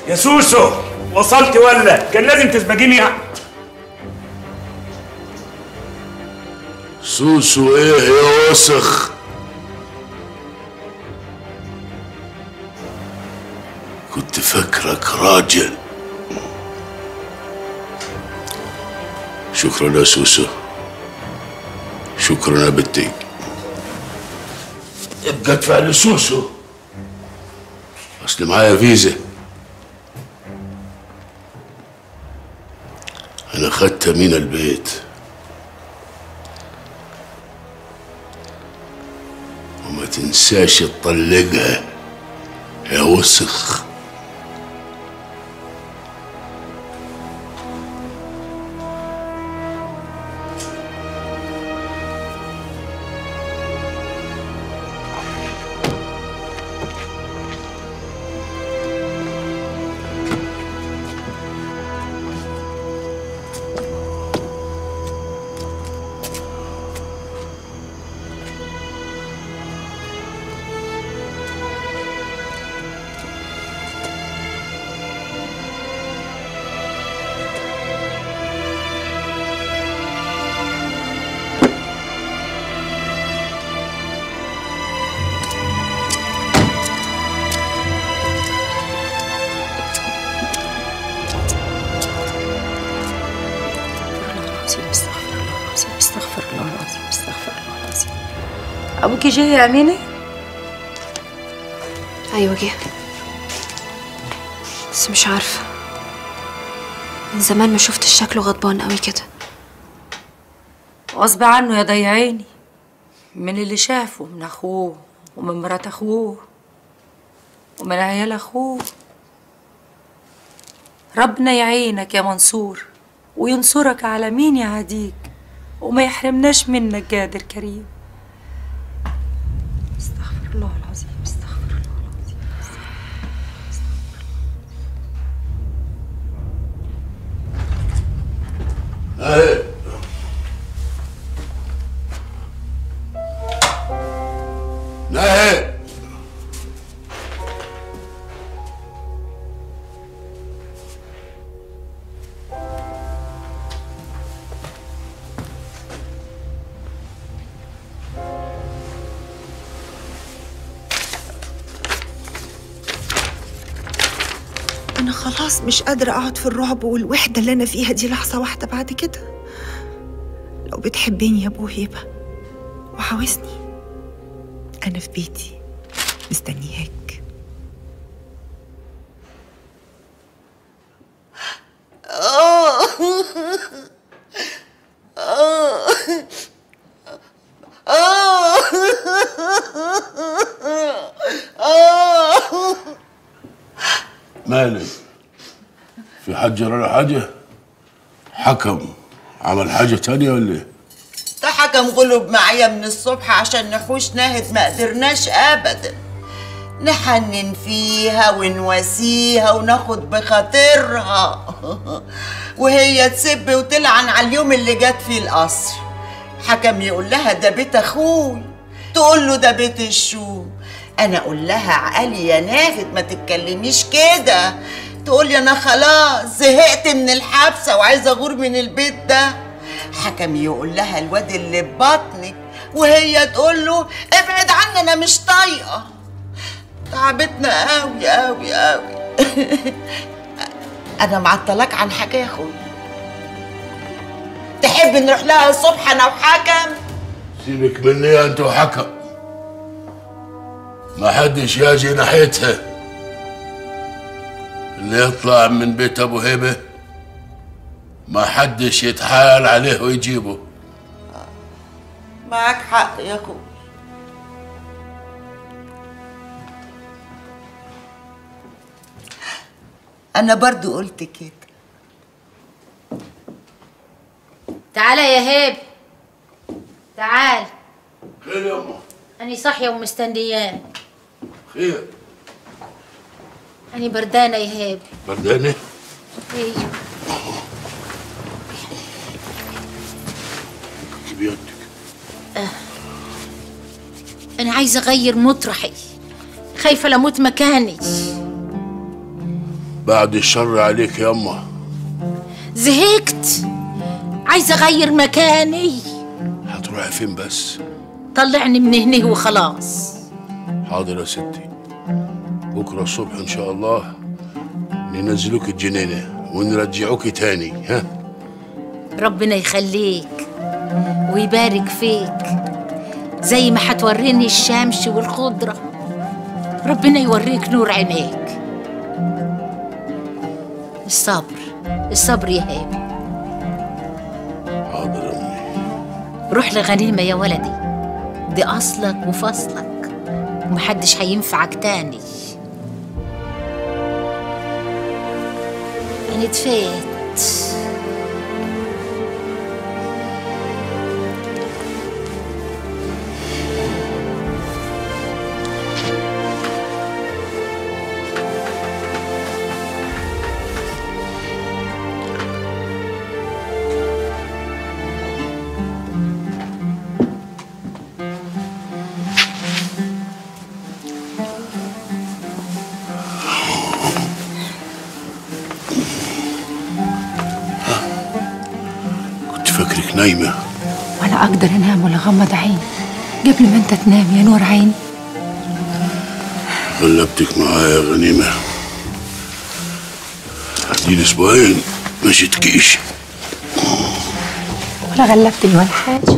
يا سوسو وصلت ولا كان لازم تسبقيني يعني سوسو ايه يا وسخ كنت فاكرك راجل شكرا يا سوسو شكرا يا بنتي ابقى ادفع لسوسو اصل معايا فيزا انا خدتها من البيت وما تنساش تطلقها يا وسخ العظيم استغفر الله العظيم استغفر الله العظيم استغفر الله العظيم ابوكي جه يا امينه ايوه جه بس مش عارفه من زمان ما شفتش شكله غضبان قوي كده غصب عنه يا ضيعيني من اللي شافه من اخوه ومن مرات اخوه ومن عيال اخوه ربنا يعينك يا منصور وينصرك على مين يعاديك وما يحرمناش منك قادر كريم استغفر الله العظيم استغفر الله العظيم اهي اهي أنا خلاص مش قادرة أقعد في الرعب والوحدة اللي أنا فيها دي لحظة واحدة بعد كده لو بتحبيني يا أبو هيبة وعاوزني أنا في بيتي مستنياك مالك في حد جرى له حاجة حكم عمل حاجة تانية ولا ايه؟ ده حكم غلب معايا من الصبح عشان نحوش ناهد ما قدرناش ابدا نحنن فيها ونواسيها وناخد بخاطرها وهي تسب وتلعن على اليوم اللي جت فيه القصر حكم يقول لها ده بيت اخوي تقول له ده بيت الشوم انا اقول لها عقلي يا ناهد ما تتكلميش كده تقول لي انا خلاص زهقت من الحبسه وعايزه اغور من البيت ده حكم يقول لها الواد اللي في بطنك وهي تقول له ابعد عني انا مش طايقه تعبتنا قوي قوي قوي انا معطلاك عن حاجه يا اخويا تحب نروح لها الصبح انا وحكم سيبك مني انت وحكم ما حدش يجي ناحيتها اللي يطلع من بيت ابو هبه ما حدش يتحايل عليه ويجيبه معاك حق يا اخويا انا برضو قلت كده تعالى يا هيب تعال خير يا امه أنا صاحية ومستنياك خير أنا بردانة يا هيب بردانه أيوه جيبي يدك أنا عايزة أغير مطرحي خايفة لموت مكاني بعد الشر عليك يما زهقت عايزة أغير مكاني هتروحي فين بس طلعني من هنا وخلاص حاضر يا ستي بكرة الصبح إن شاء الله ننزلوك الجنينة ونرجعوك تاني ها ربنا يخليك ويبارك فيك زي ما هتوريني الشمس والخضرة ربنا يوريك نور عينيك الصبر الصبر يا هابي حاضر يا أمي روح لغنيمة يا ولدي دي أصلك وفصلك ومحدش هينفعك تاني أنا اتفات كنت فاكرك نايمة ولا أقدر أنام ولا أغمض عيني قبل ما أنت تنام يا نور عيني غلبتك معايا يا غنيمة دي أسبوعين ما جيتكيش ولا غلبتني ولا حاجة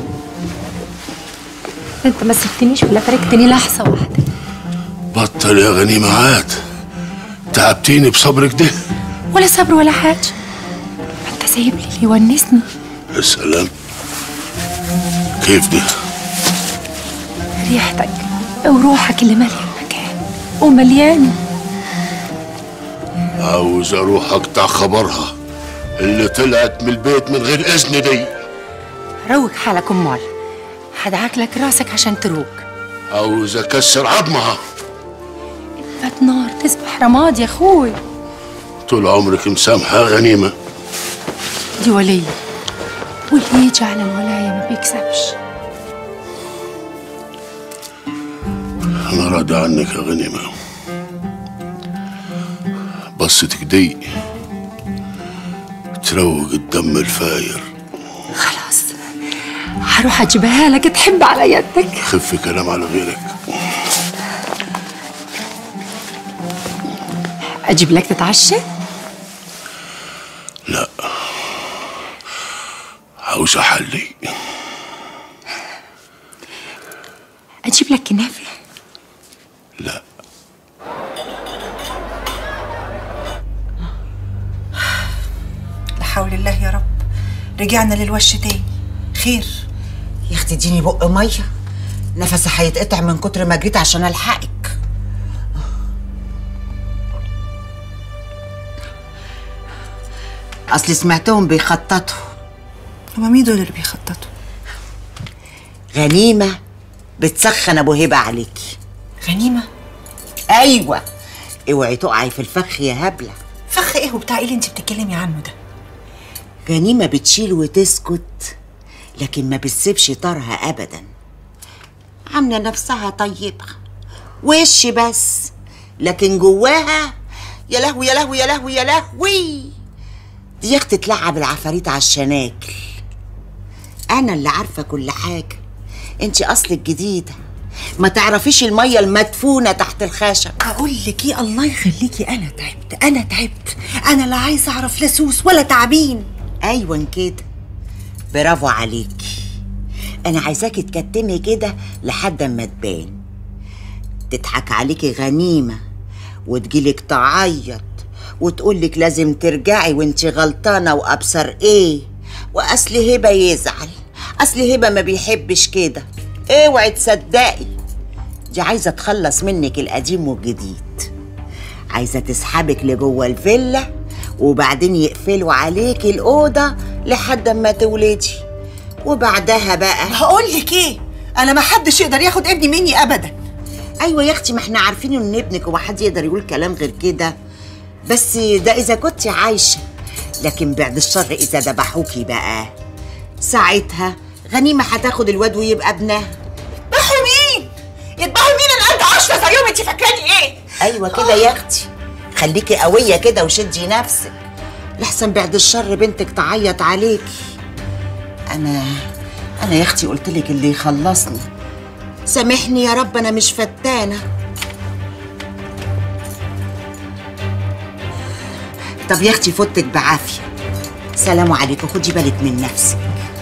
أنت ما سبتنيش ولا تركتني لحظة واحدة بطل يا غنيمة عاد تعبتيني بصبرك ده ولا صبر ولا حاجة أنت سايب لي اللي يونسني يا سلام كيف ده ريحتك وروحك اللي مالية المكان وملياني عاوز اروح اقطع خبرها اللي طلعت من البيت من غير اذن دي روق حالك أمال هدعك لك راسك عشان تروق عاوز اكسر عظمها فات نار تصبح رماد يا أخوي طول عمرك مسامحة يا غنيمة دي ولية واللي يجي على الولاية ما بيكسبش انا راضي عنك يا غنيمة بصتك دي تروق الدم الفاير خلاص هروح أجيبها لك تحب على يدك خف كلام على غيرك أجيب لك تتعشى لا عاوز احلي أجيب لك كنافة لا لا حول الله يا رب رجعنا للوش تاني خير يا اختي اديني بق ميه نفسي هيتقطع من كتر ما جريت عشان الحقك اصل سمعتهم بيخططوا هما مين دول اللي بيخططوا غنيمه بتسخن ابو هبه عليكي غنيمة ايوه اوعي تقعي في الفخ يا هبله فخ ايه وبتاع ايه اللي انت بتتكلمي عنه ده غنيمه بتشيل وتسكت لكن ما بتسيبش طارها ابدا عامله نفسها طيبه وش بس لكن جواها يا لهوي يا لهوي يا لهوي يا لهوي دي يا اختي تلعب العفاريت على الشناكل انا اللي عارفه كل حاجه انت اصلك جديده ما تعرفيش الميه المدفونه تحت الخشب اقول لك ايه الله يخليكي انا تعبت انا تعبت انا لا عايزه اعرف لا سوس ولا تعبين ايوه كده برافو عليكي انا عايزاكي تكتمي كده لحد اما تبان تضحك عليكي غنيمه وتجيلك تعيط وتقولك لازم ترجعي وانت غلطانه وابصر ايه واصل هبه يزعل اصل هبه ما بيحبش كده اوعي تصدقي دي عايزه تخلص منك القديم والجديد عايزه تسحبك لجوه الفيلا وبعدين يقفلوا عليكي الاوضه لحد اما تولدي وبعدها بقى هقول لك ايه انا ما حدش يقدر ياخد ابني مني ابدا ايوه يا اختي ما احنا عارفين ان ابنك ومحد يقدر يقول كلام غير كده بس ده اذا كنت عايشه لكن بعد الشر اذا ذبحوكي بقى ساعتها غنيمه هتاخد الواد ويبقى ابنها يذبحوا مين يذبحوا مين انا قد عشرة زيهم انت فاكراني ايه ايوه كده يا اختي خليكي قويه كده وشدي نفسك لحسن بعد الشر بنتك تعيط عليكي انا انا يا اختي قلت لك اللي يخلصني سامحني يا رب انا مش فتانه طب يا اختي فوتك بعافيه سلام عليكم خدي بالك من نفسك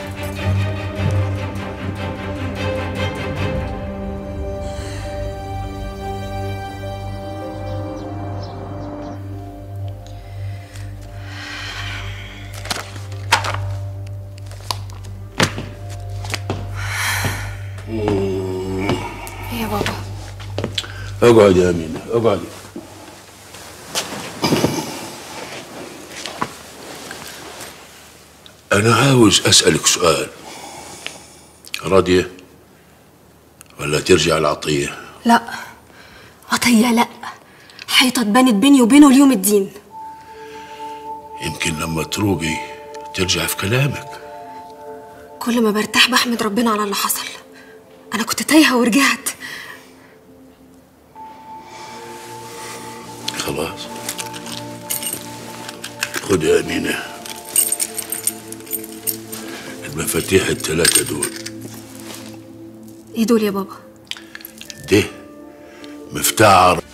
إيه يا بابا اقعد يا امينه اقعد انا عاوز اسالك سؤال راضيه ولا ترجع العطيه لا عطية لا حيطة اتبنت بيني وبينه اليوم الدين يمكن لما تروقي ترجع في كلامك كل ما برتاح بحمد ربنا على اللي حصل أنا كنت تايهة ورجعت خلاص خد يا أمينة المفاتيح الثلاثة دول إيه دول يا بابا ده مفتاح